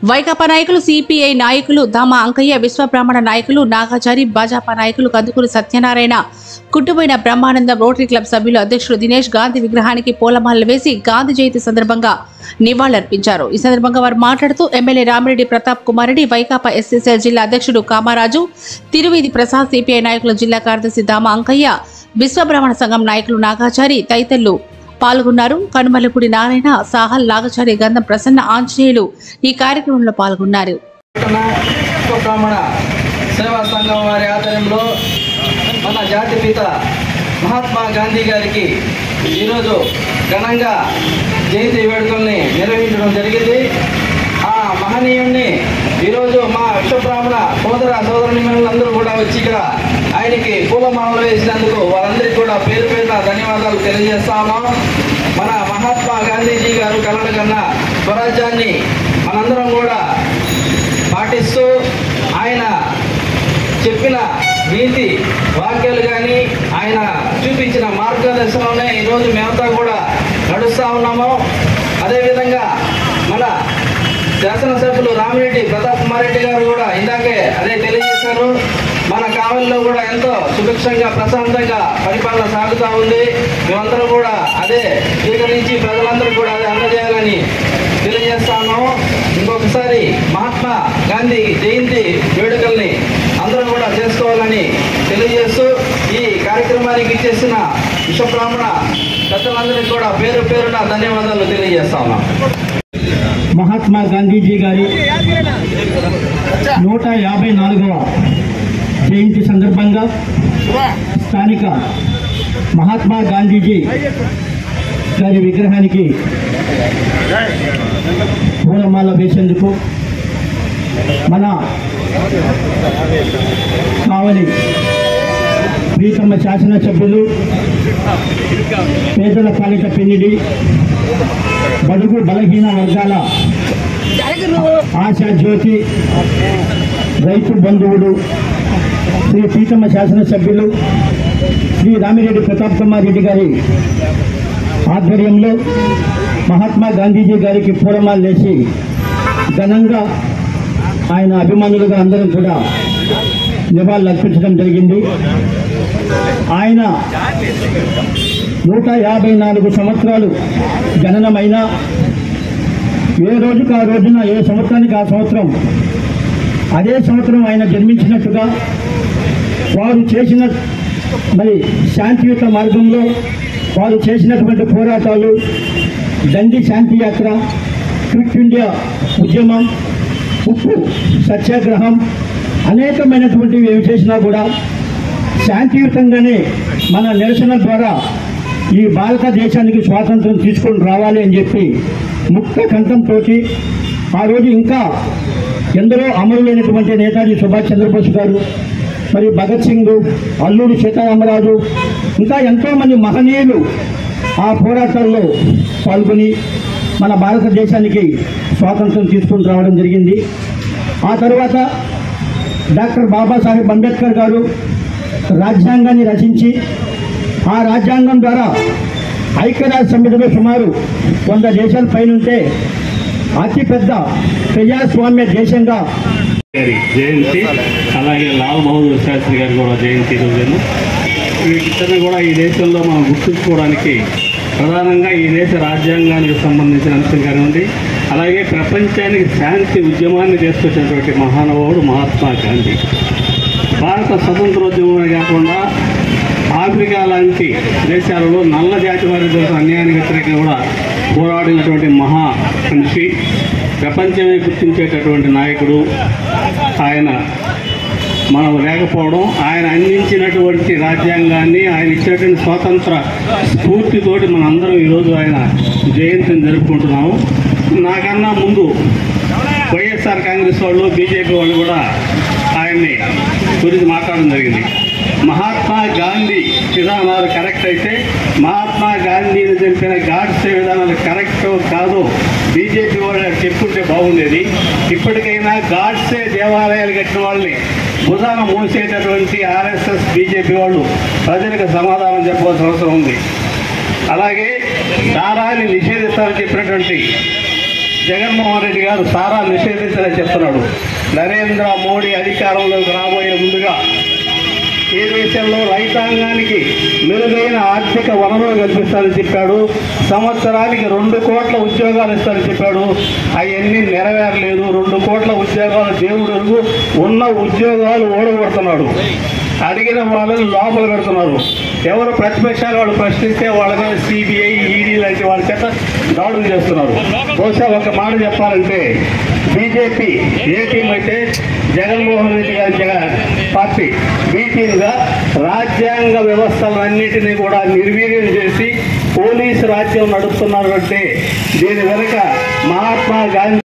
వైకాపా నాయకులు సిపిఐ నాయకులు దామ అంకయ్య విశ్వబ్రాహ్మణ నాయకులు నాగాచారి భాజపా నాయకులు కందుకూరి సత్యనారాయణ కుట్టుబోయిన బ్రహ్మానందం రోటరీ క్లబ్ సభ్యులు అధ్యక్షుడు దినేష్ గాంధీ విగ్రహానికి పూలమాలలు వేసి గాంధీ జయంతి సందర్భంగా నివాళులర్పించారు ఈ సందర్భంగా వారు మాట్లాడుతూ ఎమ్మెల్యే రామిరెడ్డి ప్రతాప్ కుమార్ రెడ్డి వైకాపా ఎస్ఎస్ఎల్ జిల్లా అధ్యక్షుడు కామారాజు తిరువీధి ప్రసాద్ సిపిఐ నాయకులు జిల్లా కార్యదర్శి దామ అంకయ్య విశ్వబ్రాహ్మణ సంఘం నాయకులు నాగాచారి తదితరులు పాల్గొన్నారు కనుమలపూడి నారాయణ సాహల్ నాగచారి గంధం ప్రసన్న ఆంజనేయులు ఈ కార్యక్రమంలో పాల్గొన్నారు బ్రాహ్మణ సేవా సంఘం వారి ఆధ్వర్యంలో మన జాతిపిత మహాత్మా గాంధీ గారికి ఈరోజు ఘనంగా జయంతి వేడుకల్ని నిర్వహించడం జరిగింది ఆ మహనీయుణ్ణి ఈరోజు మా విశ్వబ్రాహ్మణ సోదర సోదరునిమణులందరూ కూడా వచ్చి ఇక్కడ ఆయనకి పూలమాలలు వేసినందుకు వారందరికీ కూడా పేరు పేరున ధన్యవాదాలు తెలియజేస్తాము మన మహాత్మా గాంధీజీ గారు కలలు కన్నా స్వరాజ్యాన్ని మనందరం కూడా పాటిస్తూ ఆయన చెప్పిన నీతి వాక్యాలు కానీ ఆయన చూపించిన మార్గదర్శనంలోనే ఈరోజు మేమంతా కూడా నడుస్తూ ఉన్నాము అదేవిధంగా మన శాసనసభ్యులు రామిరెడ్డి ప్రతాప్ కుమార్ రెడ్డి గారు కూడా ఇందాకే అదే తెలియజేశారు మన కావలిలో కూడా ఎంతో సుభిక్షంగా ప్రశాంతంగా పరిపాలన సాగుతూ ఉంది మేమందరం కూడా అదే స్వీకరించి ప్రజలందరూ కూడా అదే అందజేయాలని తెలియజేస్తాను ఇంకొకసారి మహాత్మా గాంధీ జయంతి వేడుకల్ని అందరం కూడా చేసుకోవాలని తెలియజేస్తూ ఈ కార్యక్రమానికి ఇచ్చేసిన విశ్వబ్రాహ్మణ పెద్దలందరికీ కూడా పేరు పేరున ధన్యవాదాలు తెలియజేస్తా ఉన్నాం మహాత్మా గాంధీజీ గారి నూట యాభై నాలుగవ జయంతి సందర్భంగా స్థానిక మహాత్మా గాంధీజీ గారి విగ్రహానికి పూలమాల వేసేందుకు మన కావలి ప్రీతమ్మ శాసనసభ్యులు పేదల పాలిట పెన్నిడి బడుగు బలహీన వర్గాల ఆశా జ్యోతి రైతు బంధువుడు శ్రీ పీతమ్మ శాసనసభ్యులు శ్రీ రామిరెడ్డి ప్రతాప్ కుమార్ రెడ్డి గారి ఆధ్వర్యంలో మహాత్మా గాంధీజీ గారికి పూలమాలు వేసి ఘనంగా ఆయన అభిమానులుగా అందరం కూడా నివాళులు అర్పించడం జరిగింది ఆయన నూట యాభై నాలుగు సంవత్సరాలు జననమైన ఏ రోజుకు ఆ రోజున ఏ సంవత్సరానికి ఆ సంవత్సరం అదే సంవత్సరం ఆయన జన్మించినట్టుగా వారు చేసిన మరి శాంతియుత మార్గంలో వారు చేసినటువంటి పోరాటాలు దండి శాంతి యాత్ర క్విట్ ఇండియా ఉద్యమం ఉప్పు సత్యాగ్రహం అనేకమైనటువంటివి ఏమి చేసినా కూడా శాంతియుతంగానే మన నిరసన ద్వారా ఈ భారతదేశానికి స్వాతంత్రం తీసుకొని రావాలి అని చెప్పి ముక్త కంఠంతో ఆ రోజు ఇంకా ఎందరో అమరులైనటువంటి నేతాజీ సుభాష్ చంద్రబోస్ గారు మరి భగత్ సింగ్ అల్లూరి సీతారామరాజు ఇంకా ఎంతోమంది మహనీయులు ఆ పోరాటాల్లో పాల్గొని మన భారతదేశానికి స్వాతంత్రం తీసుకొని రావడం జరిగింది ఆ తర్వాత డాక్టర్ బాబాసాహెబ్ అంబేద్కర్ గారు రాజ్యాంగాన్ని రచించి ఆ రాజ్యాంగం ద్వారా ఐక్యరాజ్య సమితిలో సుమారు వంద దేశాల పైన ఉంటే అతిపెద్ద ప్రజాస్వామ్య దేశంగా గారి జయంతి అలాగే లాల్ బహదూర్ శాస్త్రి గారి కూడా జయంతి రోజును వీటిని కూడా ఈ దేశంలో మనం గుర్తుంచుకోవడానికి ప్రధానంగా ఈ దేశ రాజ్యాంగానికి సంబంధించిన అంశం కానివ్వండి అలాగే ప్రపంచానికి శాంతి ఉద్యమాన్ని తీసుకొచ్చినటువంటి మహానుభావుడు మహాత్మా గాంధీ భారత స్వతంత్రోద్యమమే కాకుండా ఆఫ్రికా లాంటి దేశాలలో నల్ల జాతి వారి కోసం అన్యాయానికి వ్యతిరేకంగా కూడా పోరాడినటువంటి మహా మనిషి ప్రపంచమే గుర్తించేటటువంటి నాయకుడు ఆయన మనం లేకపోవడం ఆయన అందించినటువంటి రాజ్యాంగాన్ని ఆయన ఇచ్చినటువంటి స్వాతంత్ర స్ఫూర్తితోటి మనందరం ఈరోజు ఆయన జయంతిని జరుపుకుంటున్నాము నాకన్నా ముందు వైఎస్ఆర్ కాంగ్రెస్ వాళ్ళు బీజేపీ వాళ్ళు కూడా ఆయన్ని గురించి మాట్లాడడం జరిగింది మహాత్మా గాంధీ విధానాలు కరెక్ట్ అయితే మహాత్మా గాంధీని తెలిపిన గాడ్సే విధానాలు కరెక్ట్ కాదు బీజేపీ వాళ్ళు చెప్పుంటే బాగుండేది ఇప్పటికైనా గాడ్సే దేవాలయాలు కట్టిన వాళ్ళని భుజాన మూసేటటువంటి ఆర్ఎస్ఎస్ బీజేపీ వాళ్ళు ప్రజలకు సమాధానం చెప్పవలసిన అవసరం ఉంది అలాగే దారాన్ని నిషేధిస్తారని చెప్పినటువంటి జగన్మోహన్ రెడ్డి గారు సారా నిషేధించాలని చెప్తున్నాడు నరేంద్ర మోడీ అధికారంలోకి రాబోయే ముందుగా ఈ దేశంలో రైతాంగానికి మెరుగైన ఆర్థిక వనరులు కల్పిస్తారని చెప్పాడు సంవత్సరానికి రెండు కోట్ల ఉద్యోగాలు ఇస్తారని చెప్పాడు అవన్నీ నెరవేరలేదు రెండు కోట్ల ఉద్యోగాలు దేవుడు ఎరుగు. ఉన్న ఉద్యోగాలు ఓడగొడుతున్నాడు అడిగిన వాళ్ళని లోపల పెడుతున్నారు ఎవరు ప్రతిపక్షాలు వాళ్ళు ప్రశ్నిస్తే వాళ్ళ మీద సిబిఐ ఈడీ లాంటి వాళ్ళ చేత దాడులు చేస్తున్నారు బహుశా ఒక మాట చెప్పాలంటే బీజేపీ ఏ టీం అయితే జగన్మోహన్ రెడ్డి గారి జగన్ పార్టీ బీ టీంగా రాజ్యాంగ వ్యవస్థలన్నిటినీ కూడా నిర్వీర్యం చేసి పోలీసు రాజ్యం నడుపుతున్నారు అంటే దీని వెనుక మహాత్మా గాంధీ